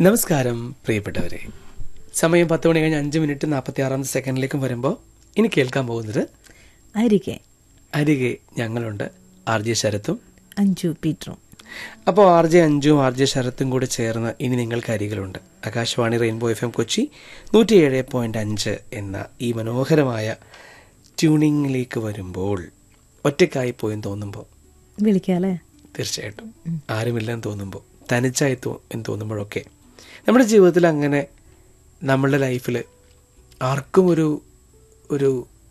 നമസ്കാരം പ്രിയപ്പെട്ടവരെ സമയം പത്ത് മണി കഴിഞ്ഞ് അഞ്ച് മിനിറ്റ് നാൽപ്പത്തി ആറാമത്തെ സെക്കൻഡിലേക്കും വരുമ്പോൾ ഇനി കേൾക്കാൻ പോകുന്നത് അരികെ അരികെ ഞങ്ങളുണ്ട് ആർ ജെ ശരത്തും അഞ്ചു പീറ്ററും അപ്പോൾ ആർ ജെ അഞ്ചും ആർ ജെ ശരത്തും കൂടെ ചേർന്ന് ഇനി നിങ്ങൾക്ക് അരികളുണ്ട് Akashvani rainbow F M Kochi നൂറ്റി ഏഴ് പോയിന്റ് അഞ്ച് എന്ന ഈ മനോഹരമായ ട്യൂണിങ്ങിലേക്ക് വരുമ്പോൾ ഒറ്റക്കായി പോയെന്ന് തോന്നുമ്പോൾ വിളിക്കാല്ലേ തീർച്ചയായിട്ടും ആരുമില്ലെന്ന് തോന്നുമ്പോൾ തനിച്ചായി തോ എന്ന് തോന്നുമ്പോഴൊക്കെ നമ്മുടെ ജീവിതത്തിൽ അങ്ങനെ നമ്മളുടെ ലൈഫിൽ ആർക്കും ഒരു ഒരു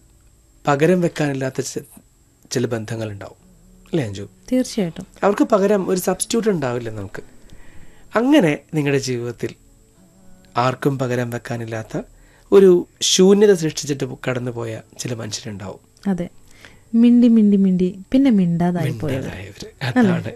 പകരം വെക്കാനില്ലാത്ത ചി- ചില ബന്ധങ്ങളുണ്ടാവും അല്ലേ അഞ്ജു തീർച്ചയായിട്ടും അവർക്ക് പകരം ഒരു സബ്സ്റ്റിറ്റ്യൂട്ട് ഉണ്ടാവില്ല നമുക്ക് അങ്ങനെ നിങ്ങളുടെ ജീവിതത്തിൽ ആർക്കും പകരം വെക്കാനില്ലാത്ത ഒരു ശൂന്യത സൃഷ്ടിച്ചിട്ട് കടന്നുപോയ ചില മനുഷ്യരുണ്ടാവും അതെ മിണ്ടി മിണ്ടി മിണ്ടി പിന്നെ മിണ്ടാതായി പോയത് മിണ്ടാതായവര്. അതാണ്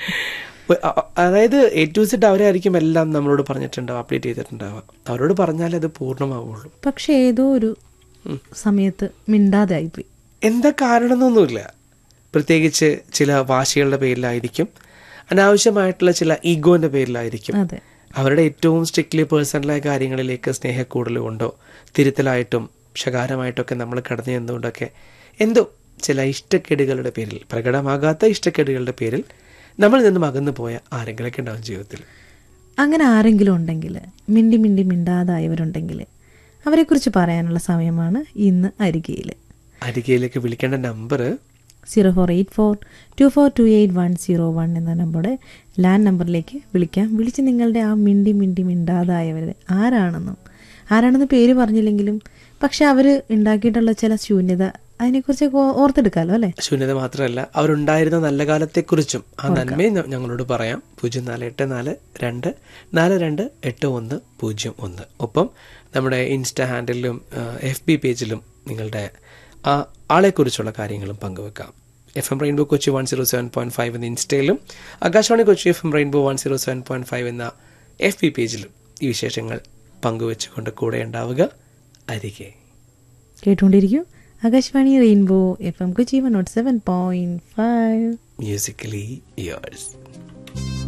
ഒ- അ- അതായത് എ ടു സെറ്റ് അവരായിരിക്കും എല്ലാം നമ്മളോട് പറഞ്ഞിട്ടുണ്ടാവും അപ്ഡേറ്റ് ചെയ്തിട്ടുണ്ടാവുക അവരോട് പറഞ്ഞാലേ അത് പൂർണ്ണമാവുള്ളൂ പക്ഷെ ഏതോ ഒരു സമയത്ത് മിണ്ടാതായി പോയി എന്താ കാരണം എന്നൊന്നുമില്ല പ്രത്യേകിച്ച് ചില വാശികളുടെ പേരിലായിരിക്കും അനാവശ്യമായിട്ടുള്ള ചില ഈഗോന്റെ പേരിലായിരിക്കും അതെ അവരുടെ ഏറ്റവും സ്ട്രിക്ട്ലി പേഴ്സണലായ കാര്യങ്ങളിലേക്ക് സ്നേഹക്കൂടൽ കൊണ്ടോ തിരുത്തലായിട്ടും ശകാരമായിട്ടൊക്കെ നമ്മൾ കടന്നു ചെന്നുകൊണ്ടൊക്കെ എന്തോ ചില ഇഷ്ടക്കേടുകളുടെ പേരിൽ പ്രകടമാകാത്ത ഇഷ്ടക്കേടുകളുടെ പേരിൽ നമ്മൾ നിന്നും അകന്നു പോയ ആരെങ്കിലൊക്കെ ഉണ്ടാവും ജീവിതത്തിൽ അങ്ങനെ ആരെങ്കിലും ഉണ്ടെങ്കിൽ മിണ്ടി മിണ്ടി മിണ്ടാതായവരുണ്ടെങ്കിൽ അവരെക്കുറിച്ച് പറയാനുള്ള സമയമാണ് ഇന്ന് അരികയിൽ അരികയിലേക്ക് വിളിക്കേണ്ട number zero four eight four two four two eight one zero one എന്ന നമ്പറുടെ ലാൻഡ് നമ്പറിലേക്ക് വിളിക്കാം വിളിച്ച് നിങ്ങളുടെ ആ മിണ്ടി മിണ്ടി മിണ്ടാതായവർ ആരാണെന്നും ആരാണെന്ന് പേര് പറഞ്ഞില്ലെങ്കിലും പക്ഷെ അവർ ഉണ്ടാക്കിയിട്ടുള്ള ചില ശൂന്യത അതിനെക്കുറിച്ചൊക്കെ ഓ- ഓർത്തെടുക്കാമല്ലോ അല്ലേ ശൂന്യത മാത്രമല്ല അവരുണ്ടായിരുന്ന നല്ല കാലത്തെക്കുറിച്ചും ആ നന്മയും ഞ- ഞങ്ങളോട് പറയാം പൂജ്യം നാല് എട്ട് നാല് രണ്ട് നാല് രണ്ട് എട്ട് ഒന്ന് പൂജ്യം ഒന്ന് ഒപ്പം നമ്മുടെ ഇൻസ്റ്റ ഹാൻഡിലും എഫ് ബി പേജിലും നിങ്ങളുടെ ആ ആളെക്കുറിച്ചുള്ള കാര്യങ്ങളും പങ്കുവെക്കാം F M rainbow Kochi one zero seven point five എന്ന ഇൻസ്റ്റയിലും Akashvani Kochi F M rainbow one zero seven point five എന്ന എഫ് ബി പേജിലും ഈ വിശേഷങ്ങൾ പങ്കുവെച്ചുകൊണ്ട് കൂടെ ഉണ്ടാവുക അരികെ കേട്ടുകൊണ്ടിരിക്കൂ Akashvani rainbow F M Kochi one nought seven point five musically yours